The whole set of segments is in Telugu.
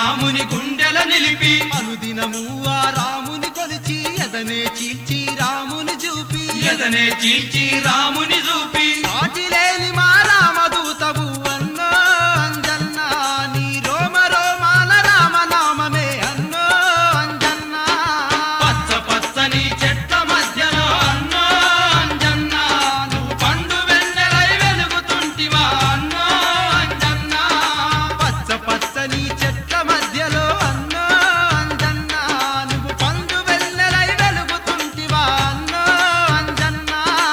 రాముని గుండెల నిలిపి అనుదినము ఆ రాముని కొలిచి ఎదనే చీల్చి రాముని చూపి ఎదనే చీల్చి రాముని చూపి సాటి లేని మా రామదూతవు అన్నో అంజన్న నీ రోమ రోమాల రామనామమే అన్నో అంజన్న పచ్చ పచ్చని చెట్ల మధ్యన అన్నో అంజన్న నువ్వు పండు వెన్నెలై వెలుగుతుంటివా అన్నో అంజన్న పచ్చ పచ్చని చెట్ల మధ్యలో అన్నో అంజన్న నువ్వు పండు వెన్నెలై వెలుగుతుంటివా అన్నో అంజన్న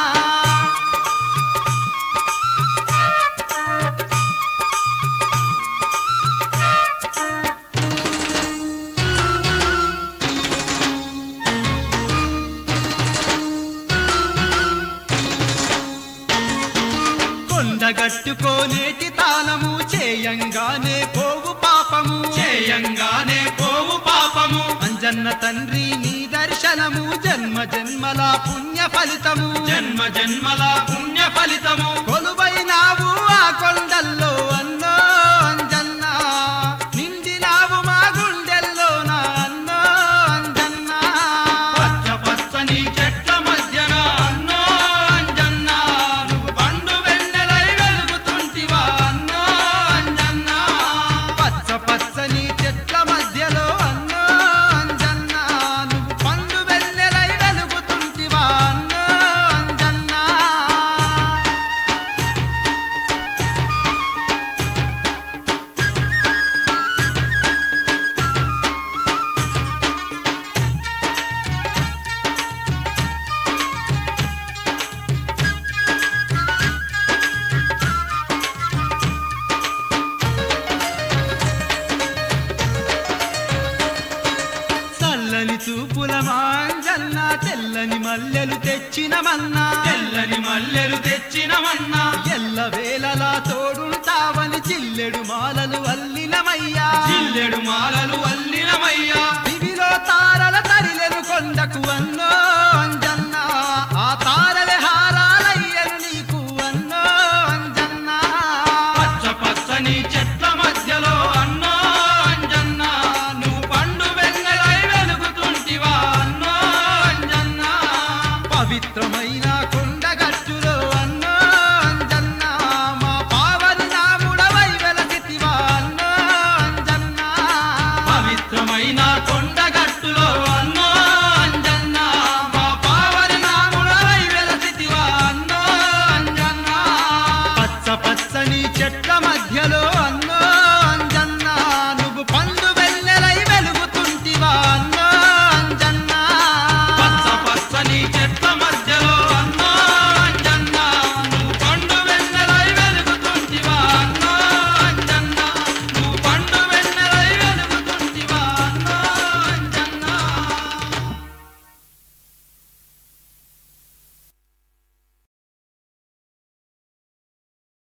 కొండగట్టుకోనేటి తాళము చేయంగానే పోవు పాపము చేయంగానే పోవు పాపము అంజన్న తండ్రి నీ దర్శనము జన్మ జన్మల పుణ్య ఫలితము జన్మ జన్మల పుణ్య ఫలితము కొలువైనావు ఆ కొండల్లో అన్నో అంజన్న నిండినావు మా గుండెల్లో నా అన్నో అంజన్న పచ్చ పచ్చని చెట్ల మధ్యన అన్నో అంజన్న నువ్వు పండు వెన్నెలై వెలుగుతుంటివా అన్నో అంజన్న పచ్చ పచ్చని చెట్ల మధ్యలో అన్నో అంజన్న నువ్వు పండు వెన్నెలై వెలుగుతుంటివా అన్నో అంజన్న చల్లని చూపుల మాంజన్న తెల్లని మల్లెలు తెచ్చినమన్నా తెల్లని మల్లెలు తెచ్చినవన్నా ఎల్ల వేళలా తోడుంటావని చిల్లెడు మాలలు అల్లినమయ్యా చిల్లెడు మాల